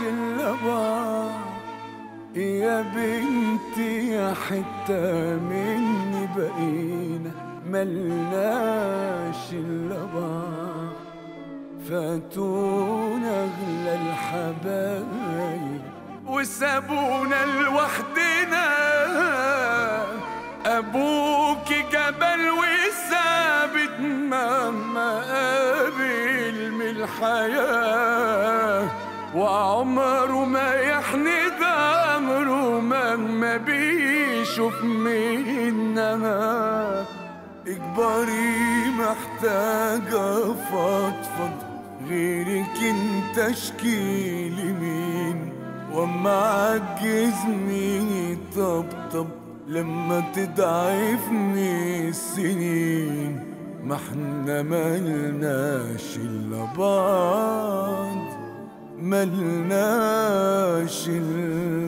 إلا بعض يا بنتي يا حتة مني بقينا ملناش إلا بعض فاتونا أغلى الحبايب وسابونا لوحدنا أبوك جبل وثابت مهما قابل من الحياة وعمره ما يحند أمره مهما بيشوف منها إجباري محتاجة فضفض غيرك انت اشكيلي مين واما عجزني طبطب لما تضعفني السنين ما احنا ملناش الا بعض ملناش الا